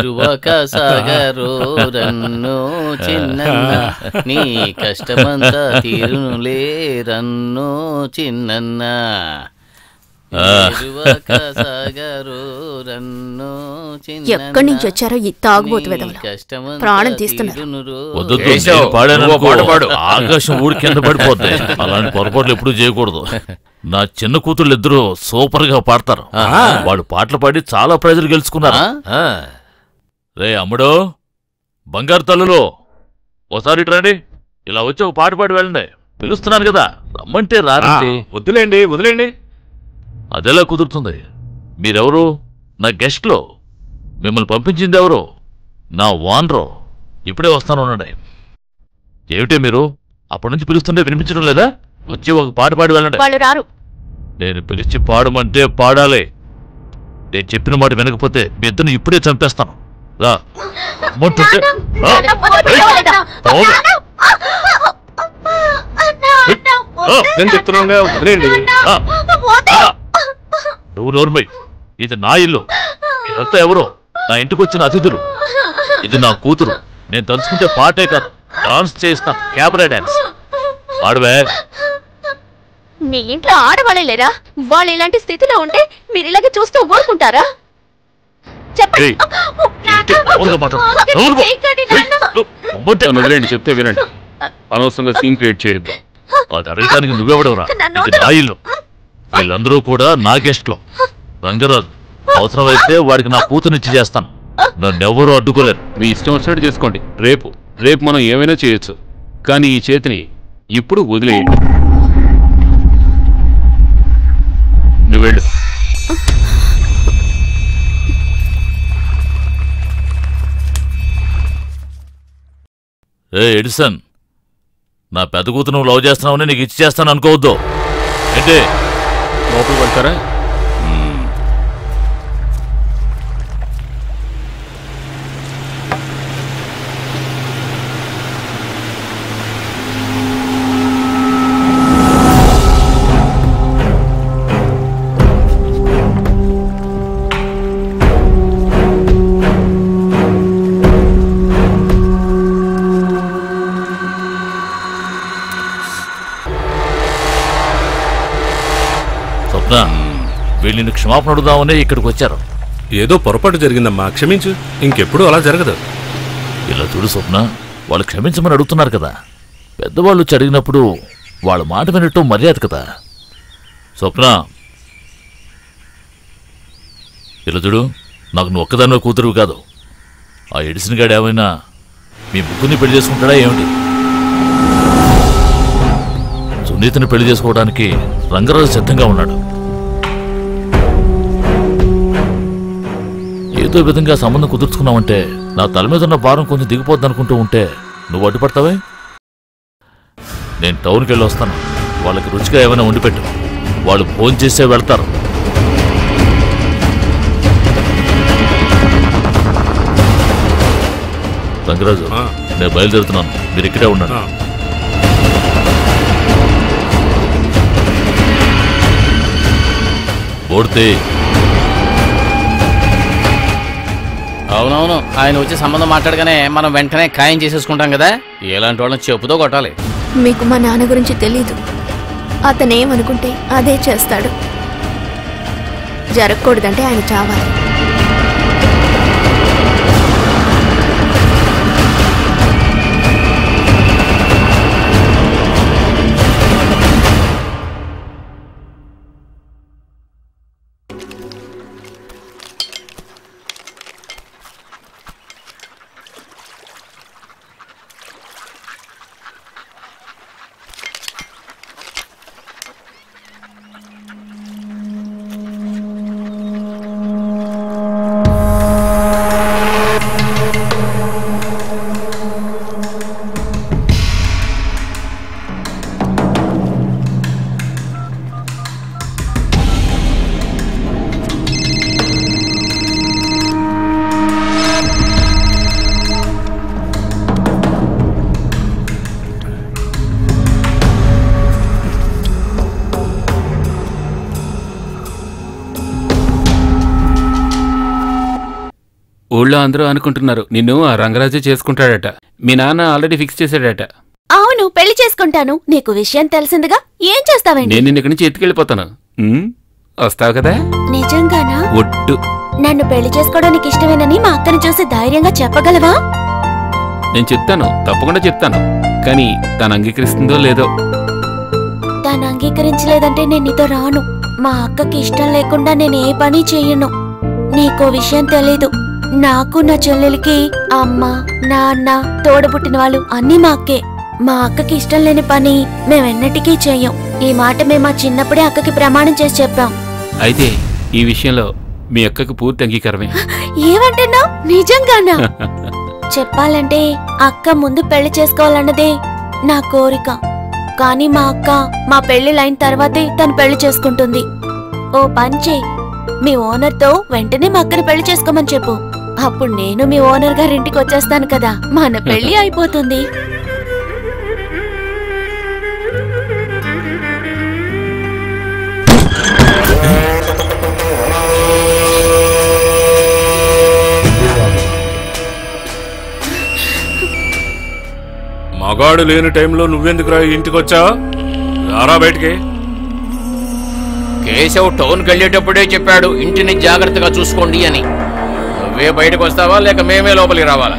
ఎరువక సాగరు run చిన్నన్న నీ కష్టమంతా తీరునులే run చిన్నన్న ఎరువక సాగరు రన్ను చిన్నన్న ఎక్కడి నుంచి వచ్చారో ఈ తాగుబోతు నీ వెధవలు కష్టమంతా ప్రాణం తీస్తున్నారు తీరునురు. వద్దు కేశవ్, నువ్వు పాట పాడు. ఆకాశం ఊడి కింద పడిపోద్ది అలాంటి పొరపాట్లు ఎప్పుడూ చేయకూడదు నా చిన్న కూతుళ్ళు ఇద్దరు సూపర్ గా పాడతారు వాడు పాటలు పాడి చాలా ప్రైజులు గెలుచుకున్నారు ఆ? ఆ, రే అమ్ముడు బంగారు తల్లులు ఓసారి ఇటు రండి ఇలా వచ్చి ఒక పాట పాడి వెళ్ళండి పిలుస్తున్నాను కదా రమ్మంటే ఆ, రారండి వద్దులేండి వదిలేండి అదెలా కుదురుతుంది మీరెవరు నా గెస్ట్లో మిమ్మల్ని పంపించింది ఎవరు నా వానరు ఇప్పుడే వస్తాను ఉండండి ఏమిటే మీరు అప్పటి నుంచి పిలుస్తుంటే వినిపించడం లేదా వచ్చి ఒక పాట పాడి వెళ్ళండి వాళ్ళు రారు నేను పిలిచి పాడమంటే పాడాలి నేను చెప్పిన మాట వినకపోతే మీ ఇద్దరిని ఇప్పుడే చంపేస్తాను రా రమ్మంటుంటే రా. అవును. ఆ, నేను చెప్తున్నాగా వదిలేండి ఆ. ఆ. నువ్వు నోర్మై ఇది నా ఇల్లు ఇదంతా ఎవరో నా ఇంటికి వచ్చిన అతిథులు ఇది నా కూతురు నేను తలుచుకుంటే పాటే కాదు డాన్స్ చేస్తాను క్యాబరే డాన్స్ ఆడవే మీ ఇంట్లో ఆడవాళ్ళే లేరా వాళ్ళు ఇలాంటి స్థితిలో ఉంటే మీరు ఇలాగే చూస్తూ ఊరుకుంటారా చెప్పండి ఏయ్, ఏంటి మామూలుగా మాట్లాడు? నోరు మూ. ఏయ్, నువ్వు మొమ్మంటే నన్ను వదిలేండి చెప్తే వినండి అనవసరంగా సీన్ క్రియేట్ చేయొద్దు అది అడగడానికి నువ్వెవడవురా ఇది నా ఇల్లు వీళ్ళందరూ కూడా నా గెస్ట్లో రంగరాజు అవసరమైతే వాడికి నా కూతురునిచ్చి చేస్తాను నన్నెవరూ అడ్డుకోలేరు మీ ఇష్టం వచ్చినట్టు చేసుకోండి రేపు రేపు మనం ఏమైనా చేయొచ్చు కానీ ఈ చేతిని ఇప్పుడు వదిలేయండి నువ్వు వెళ్ళు ఏ ఎడిసన్ నా పెద్ద కూతురు నువ్వు లవ్ చేస్తున్నావని నీకు ఇచ్చి చేస్తాను అనుకోవద్దు ఏంటి లోపల పడతారా స్వప్న వీళ్ళని క్షమాపణ అడుగుదామని ఇక్కడికి వచ్చారు ఏదో పొరపాటు జరిగిందమ్మా క్షమించు ఇంకెప్పుడు అలా జరగదు ఇలా చూడు స్వప్న వాళ్ళు క్షమించమని అడుగుతున్నారు కదా పెద్దవాళ్ళు వచ్చి అడిగినప్పుడు వాళ్ళ మాట వినట్టు మర్యాద కదా స్వప్న ఇలా చూడు నాకు నువ్వు ఒక్కదానివే కూతురు కాదు ఆ ఎడిసిన్ గాడు ఏమైనా మీ ముగ్గురిని పెళ్లి చేసుకుంటాడా ఏమిటి సునీతని పెళ్లి చేసుకోవడానికి రంగరాజు సిద్ధంగా ఉన్నాడు ఏదో విధంగా సంబంధం కుదుర్చుకున్నావంటే నా తల మీద ఉన్న భారం కొంచెం దిగిపోద్ది అనుకుంటూ ఉంటే నువ్వు అడ్డుపడతావే నేను టౌన్కి వెళ్ళి వస్తాను వాళ్ళకి రుచిగా ఏమైనా వండి పెట్టు వాళ్ళు ఫోన్ చేసే వెళ్తారు రంగరాజు ఆ. నేను బయలుదేరుతున్నాను మీరు ఇక్కడే ఉండండి ఆ. ఓడితే అవునవును ఆయన వచ్చి సంబంధం మాట్లాడగానే మనం వెంటనే ఖాయం చేసేసుకుంటాం కదా ఎలాంటి వాళ్ళని చెప్పుతో కొట్టాలి మీకు మా నాన్న గురించి తెలీదు అతనేమనుకుంటే అదే చేస్తాడు జరగకూడదంటే ఆయన చావాలి ఊళ్ళో అందరూ అనుకుంటున్నారు నిన్ను ఆ రంగరాజే చేసుకుంటాడట మీ నాన్న ఆల్రెడీ ఫిక్స్ చేశాడట అవును పెళ్లి చేసుకుంటాను నీకు విషయం తెలిసిందిగా ఏం చేస్తావండి నేను నిన్న ఇక్కడి నుంచి ఎత్తుకెళ్ళిపోతాను ఉమ్, వస్తావు కదా నిజంగానా ఒట్టు నన్ను పెళ్లి చేసుకోవడానికి ఇష్టమేనని మా అక్కని చూసి ధైర్యంగా చెప్పగలవా నేను చెప్తాను తప్పకుండా చెప్తాను కానీ తను అంగీకరిస్తుందో లేదో తాను అంగీకరించలేదంటే నేను నీతో రాను మా అక్కకి ఇష్టం లేకుండా నేను ఏ పని చెయ్యను నీకో విషయం తెలీదు నాకు నా చెల్లెలికి అమ్మ నాన్న తోడబుట్టిన వాళ్ళు అన్నీ మా అక్కే మా అక్కకి ఇష్టం లేని పని మేమెన్నటికీ చెయ్యం ఈ మాట మేము మా చిన్నప్పుడే అక్కకి ప్రమాణం చేసి చెప్పాం అయితే ఈ విషయంలో మీ అక్కకు పూర్తి అంగీకారమే ఏమంటున్నావు నిజంగానా చెప్పాలంటే అక్క ముందు పెళ్లి చేసుకోవాలన్నదే నా కోరిక కానీ మా అక్క మా పెళ్లి లైన్ తర్వాతే తను పెళ్లి చేసుకుంటుంది ఓ పంచే మీ ఓనర్తో వెంటనే మా అక్కని పెళ్లి చేసుకోమని చెప్పు అప్పుడు నేను మీ ఓనర్ గారింటికి వచ్చేస్తాను కదా మన పెళ్లి అయిపోతుంది మగాడు లేని టైంలో నువ్వెందుకురా ఇంటికి వచ్చావా రారా బయటికి కేశవ్ టౌన్కి వెళ్ళేటప్పుడే చెప్పాడు ఇంటిని జాగ్రత్తగా చూసుకోండి అని నువ్వే బయటకు వస్తావా లేక మేమే లోపలికి రావాలా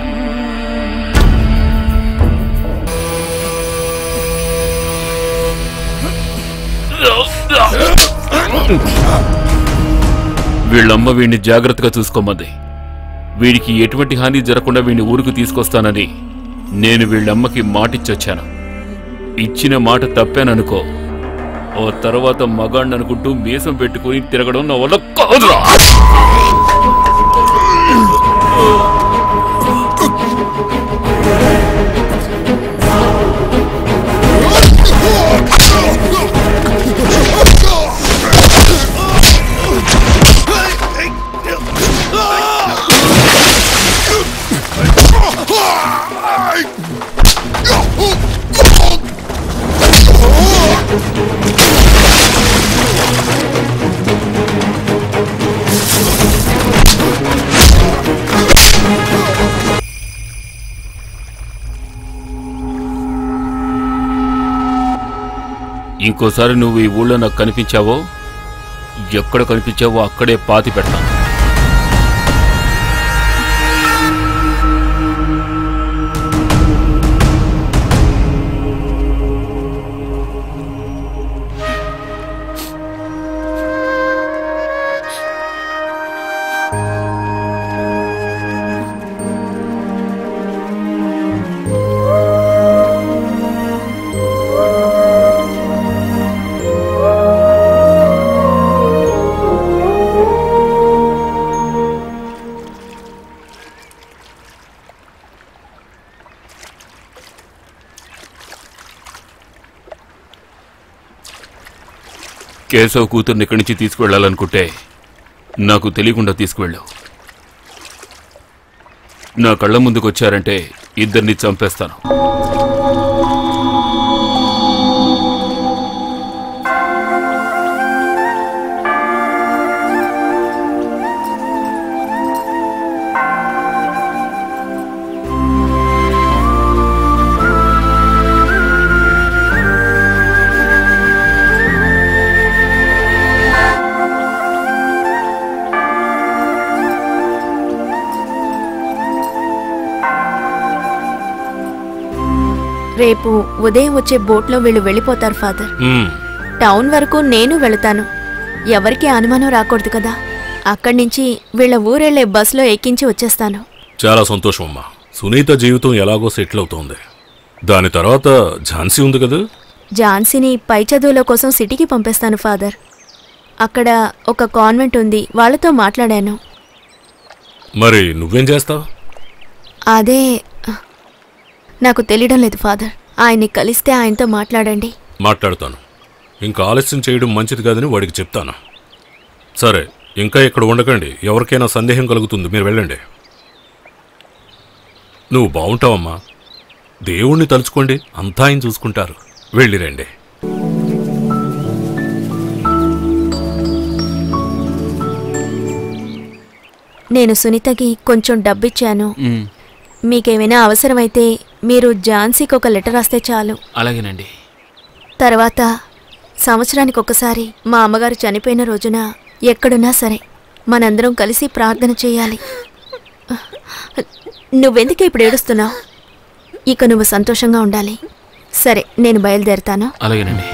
వీళ్ళమ్మ వీడిని జాగ్రత్తగా చూసుకోమంది వీడికి ఎటువంటి హాని జరగకుండా వీడిని ఊరుకు తీసుకొస్తానని నేను వీళ్ళమ్మకి మాటిచ్చొచ్చాను ఇచ్చిన మాట తప్పాననుకో ఓ తర్వాత మగాణ్ణి అనుకుంటూ మీసం పెట్టుకుని తిరగడం నా వల్ల కాదురా ఇంకోసారి నువ్వు ఈ ఊళ్ళో నాకు కనిపించావో ఎక్కడ కనిపించావో అక్కడే పాతి పెడతాను కేశవ్ కూతుర్ని ఇక్కడి నుంచి తీసుకువెళ్ళాలనుకుంటే నాకు తెలియకుండా తీసుకువెళ్ళావు నా కళ్ళ ముందుకు వచ్చారంటే ఇద్దరిని చంపేస్తాను రేపు ఉదయం వచ్చే బోట్లో వీళ్ళు వెళ్ళిపోతారు ఫాదర్ ఉమ్, టౌన్ వరకు నేను వెళతాను ఎవరికి అనుమానం రాకూడదు కదా అక్కడి నుంచి వీళ్ళ ఊరెళ్ళే బస్సులో ఎక్కించి వచ్చేస్తాను చాలా సంతోషం అమ్మా సునీత జీవితం ఎలాగో సెటిల్ అవుతోంది దాని తర్వాత ఝాన్సీ ఉంది కదా ఝాన్సీని పై చదువుల కోసం సిటీకి పంపిస్తాను ఫాదర్ అక్కడ ఒక కాన్వెంట్ ఉంది వాళ్ళతో మాట్లాడాను మరి నువ్వేం చేస్తావు అదే నాకు తెలియడం లేదు ఫాదర్ ఆయన్ని కలిస్తే ఆయనతో మాట్లాడండి మాట్లాడతాను ఇంకా ఆలస్యం చేయడం మంచిది కాదని వాడికి చెప్తాను సరే ఇంకా ఇక్కడ ఉండకండి ఎవరికైనా సందేహం కలుగుతుంది మీరు వెళ్ళండి నువ్వు బాగుంటావమ్మా దేవుణ్ణి తలుచుకోండి అంతా ఆయన చూసుకుంటారు వెళ్ళిరండి నేను సునీతకి కొంచెం డబ్బిచ్చాను మ్, మీకేమైనా అవసరమైతే మీరు ఝాన్సీకి ఒక లెటర్ రాస్తే చాలు అలాగేనండి తర్వాత సంవత్సరానికి ఒకసారి మా అమ్మగారు చనిపోయిన రోజున ఎక్కడున్నా సరే మనందరం కలిసి ప్రార్థన చేయాలి నువ్వెందుకు ఇప్పుడు ఏడుస్తున్నావు ఇక నువ్వు సంతోషంగా ఉండాలి సరే నేను బయలుదేరుతాను అలాగేనండి